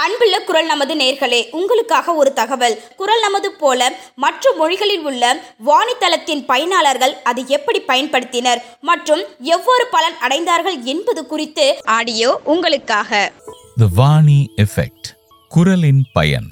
அன்புள்ள குரல் நமது நேர்களே உங்களுக்காக ஒரு தகவல் குரல் நமது போல மற்ற மொழிகளில் உள்ள வாணித்தளத்தின் பயனாளர்கள் அதை எப்படி பயன்படுத்தினர் மற்றும் எவ்வாறு பலன் அடைந்தார்கள் என்பது குறித்து ஆடியோ உங்களுக்காக த வாணி எஃபெக்ட் குரலின் பயன்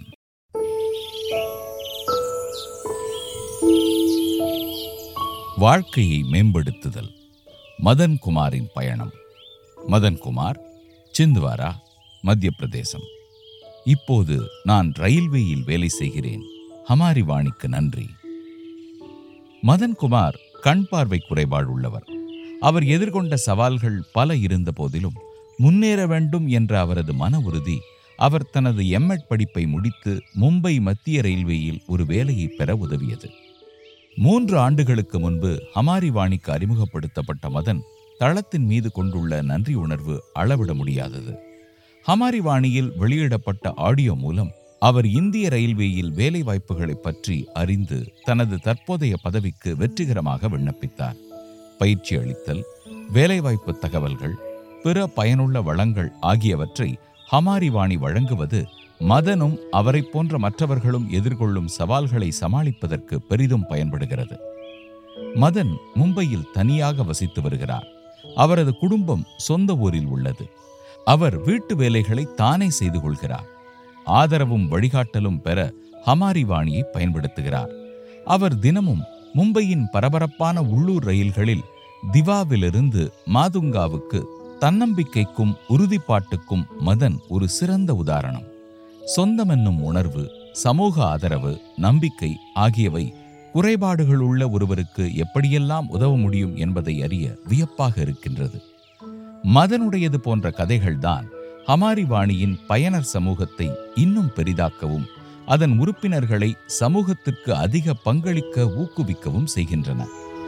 வாழ்க்கையை மேம்படுத்துதல் மதன் குமாரின் பயணம் மதன் குமார் சிந்த்வாரா மத்திய பிரதேசம் இப்போது நான் ரயில்வேயில் வேலை செய்கிறேன் ஹமாரி வாணிக்கு நன்றி மதன் குமார் கண் பார்வை குறைபாடு உள்ளவர் அவர் எதிர்கொண்ட சவால்கள் பல இருந்த போதிலும் முன்னேற வேண்டும் என்ற அவரது மன உறுதி அவர் தனது எம்எட் படிப்பை முடித்து மும்பை மத்திய ரயில்வேயில் ஒரு வேலையை பெற உதவியது மூன்று ஆண்டுகளுக்கு முன்பு ஹமாரி வாணிக்கு அறிமுகப்படுத்தப்பட்ட மதன் தளத்தின் மீது கொண்டுள்ள நன்றி உணர்வு அளவிட முடியாதது ஹமாரி வாணியில் வெளியிடப்பட்ட ஆடியோ மூலம் அவர் இந்திய ரயில்வேயில் வேலை வாய்ப்புகளைப் பற்றி அறிந்து தனது தற்போதைய பதவிக்கு வெற்றிகரமாக விண்ணப்பித்தார் பயிற்சி அளித்தல் வேலைவாய்ப்பு தகவல்கள் பிற பயனுள்ள வளங்கள் ஆகியவற்றை ஹமாரி வாணி வழங்குவது மதனும் அவரைப் போன்ற மற்றவர்களும் எதிர்கொள்ளும் சவால்களை சமாளிப்பதற்கு பெரிதும் பயன்படுகிறது மதன் மும்பையில் தனியாக வசித்து வருகிறார் அவரது குடும்பம் சொந்த ஊரில் உள்ளது அவர் வீட்டு வேலைகளை தானே செய்து கொள்கிறார் ஆதரவும் வழிகாட்டலும் பெற ஹமாரி வாணியை பயன்படுத்துகிறார் அவர் தினமும் மும்பையின் பரபரப்பான உள்ளூர் ரயில்களில் திவாவிலிருந்து மாதுங்காவுக்கு தன்னம்பிக்கைக்கும் உறுதிப்பாட்டுக்கும் மதன் ஒரு சிறந்த உதாரணம் சொந்தமென்னும் உணர்வு சமூக ஆதரவு நம்பிக்கை ஆகியவை குறைபாடுகள் உள்ள ஒருவருக்கு எப்படியெல்லாம் உதவ முடியும் என்பதை அறிய வியப்பாக இருக்கின்றது மதனுடையது போன்ற கதைகள்தான் ஹமாரி வாணியின் பயனர் சமூகத்தை இன்னும் பெரிதாக்கவும் அதன் உறுப்பினர்களை சமூகத்திற்கு அதிக பங்களிக்க ஊக்குவிக்கவும் செய்கின்றன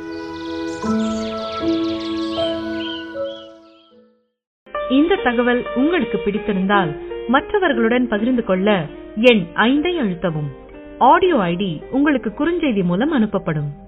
இந்த தகவல் உங்களுக்கு பிடித்திருந்தால் மற்றவர்களுடன் பகிர்ந்து கொள்ள எண் ஐந்தை அழுத்தவும் ஆடியோ ஐடி உங்களுக்கு குறுஞ்செய்தி மூலம் அனுப்பப்படும்